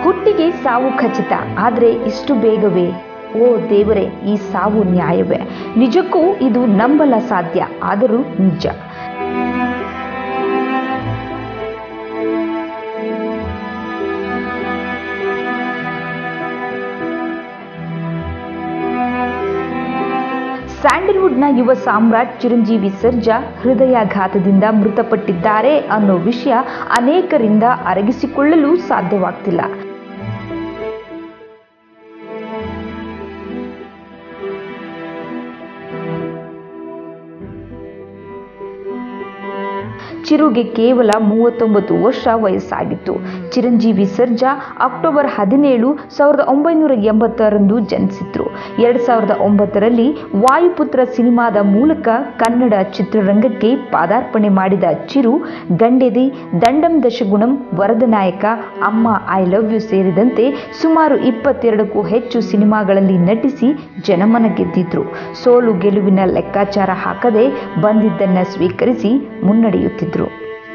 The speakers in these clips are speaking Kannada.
ಹುಟ್ಟಿಗೆ ಸಾವು ಖಚಿತ ಆದರೆ ಇಷ್ಟು ಬೇಗವೇ ಓ ದೇವರೇ ಈ ಸಾವು ನ್ಯಾಯವೇ ನಿಜಕ್ಕೂ ಇದು ನಂಬಲ ಸಾಧ್ಯ ಆದರೂ ನಿಜ ಸ್ಯಾಂಡಲ್ವುಡ್ನ ಯುವ ಸಾಮ್ರಾಟ್ ಚಿರಂಜೀವಿ ಸರ್ಜಾ ಹೃದಯಾಘಾತದಿಂದ ಮೃತಪಟ್ಟಿದ್ದಾರೆ ಅನ್ನೋ ವಿಷಯ ಅನೇಕರಿಂದ ಅರಗಿಸಿಕೊಳ್ಳಲು ಸಾಧ್ಯವಾಗ್ತಿಲ್ಲ ಚಿರುಗೆ ಕೇವಲ ಮೂವತ್ತೊಂಬತ್ತು ವರ್ಷ ವಯಸ್ಸಾಗಿತ್ತು ಚಿರಂಜೀವಿ ಸರ್ಜಾ ಅಕ್ಟೋಬರ್ ಹದಿನೇಳು ಸಾವಿರದ ಒಂಬೈನೂರ ಎಂಬತ್ತರಂದು ಜನಿಸಿದ್ರು ಎರಡು ಸಾವಿರದ ಒಂಬತ್ತರಲ್ಲಿ ವಾಯುಪುತ್ರ ಸಿನಿಮಾದ ಮೂಲಕ ಕನ್ನಡ ಚಿತ್ರರಂಗಕ್ಕೆ ಪಾದಾರ್ಪಣೆ ಮಾಡಿದ ಚಿರು ಗಂಡೆದಿ ದಂಡಂ ದಶಗುಣಂ ವರದನಾಯಕ ಅಮ್ಮ ಐ ಲವ್ ಯು ಸೇರಿದಂತೆ ಸುಮಾರು ಇಪ್ಪತ್ತೆರಡಕ್ಕೂ ಹೆಚ್ಚು ಸಿನಿಮಾಗಳಲ್ಲಿ ನಟಿಸಿ ಜನಮನ ಗೆದ್ದಿದ್ರು ಸೋಲು ಗೆಲುವಿನ ಲೆಕ್ಕಾಚಾರ ಹಾಕದೆ ಬಂದಿದ್ದನ್ನ ಸ್ವೀಕರಿಸಿ ಮುನ್ನಡೆಯುತ್ತಿದ್ರು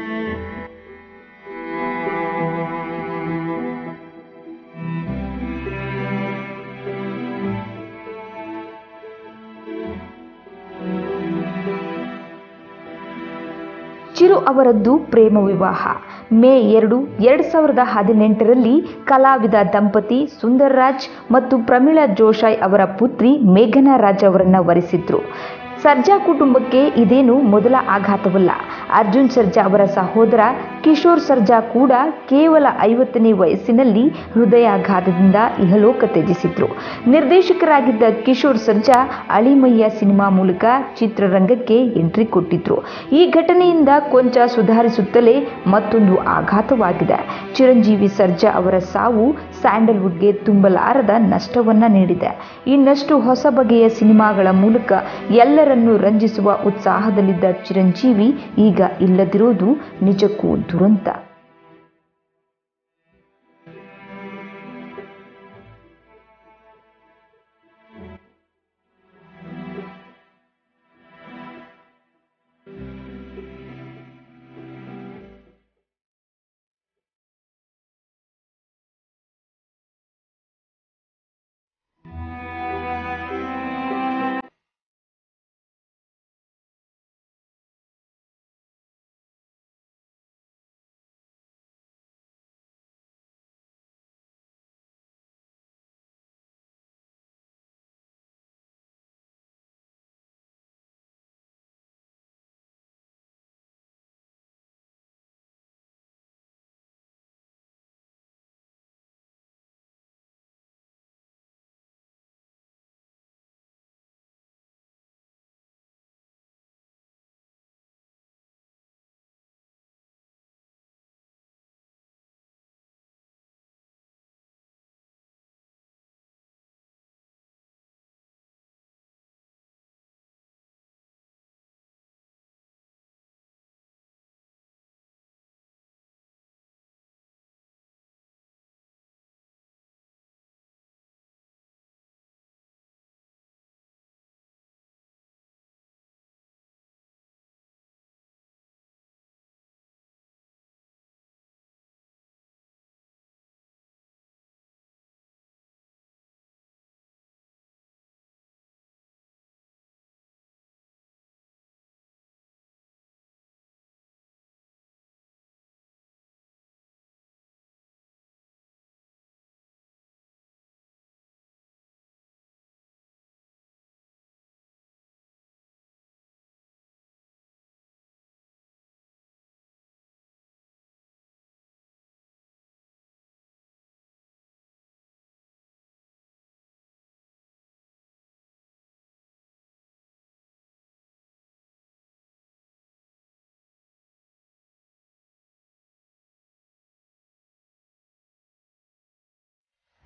ಚಿರು ಅವರದ್ದು ಪ್ರೇಮ ವಿವಾಹ ಮೇ ಎರಡು ಎರಡು ಸಾವಿರದ ಹದಿನೆಂಟರಲ್ಲಿ ಕಲಾವಿದ ದಂಪತಿ ಸುಂದರ್ ರಾಜ್ ಮತ್ತು ಪ್ರಮೀಳಾ ಜೋಶಾಯ್ ಅವರ ಪುತ್ರಿ ಮೇಘನಾ ರಾಜ್ ಅವರನ್ನ ವರಿಸಿದ್ರು ಸರ್ಜಾ ಕುಟುಂಬಕ್ಕೆ ಇದೇನು ಮೊದಲ ಆಘಾತವಲ್ಲ ಅರ್ಜುನ್ ಸರ್ಜಾ ಅವರ ಸಹೋದರ ಕಿಶೋರ್ ಸರ್ಜಾ ಕೂಡ ಕೇವಲ ಐವತ್ತನೇ ವಯಸ್ಸಿನಲ್ಲಿ ಹೃದಯಾಘಾತದಿಂದ ಇಹಲೋಕ ತ್ಯಜಿಸಿದ್ರು ನಿರ್ದೇಶಕರಾಗಿದ್ದ ಕಿಶೋರ್ ಸರ್ಜಾ ಅಳಿಮಯ್ಯ ಸಿನಿಮಾ ಮೂಲಕ ಚಿತ್ರರಂಗಕ್ಕೆ ಎಂಟ್ರಿ ಕೊಟ್ಟಿದ್ರು ಈ ಘಟನೆಯಿಂದ ಕೊಂಚ ಸುಧಾರಿಸುತ್ತಲೇ ಮತ್ತೊಂದು ಆಘಾತವಾಗಿದೆ ಚಿರಂಜೀವಿ ಸರ್ಜಾ ಅವರ ಸಾವು ಸ್ಯಾಂಡಲ್ವುಡ್ಗೆ ತುಂಬಲಾರದ ನಷ್ಟವನ್ನ ನೀಡಿದೆ ಇನ್ನಷ್ಟು ಹೊಸ ಬಗೆಯ ಸಿನಿಮಾಗಳ ಮೂಲಕ ಎಲ್ಲರನ್ನೂ ರಂಜಿಸುವ ಉತ್ಸಾಹದಲ್ಲಿದ್ದ ಚಿರಂಜೀವಿ ಈಗ ಇಲ್ಲದಿರೋದು ನಿಜಕ್ಕೂ ದುರಂತ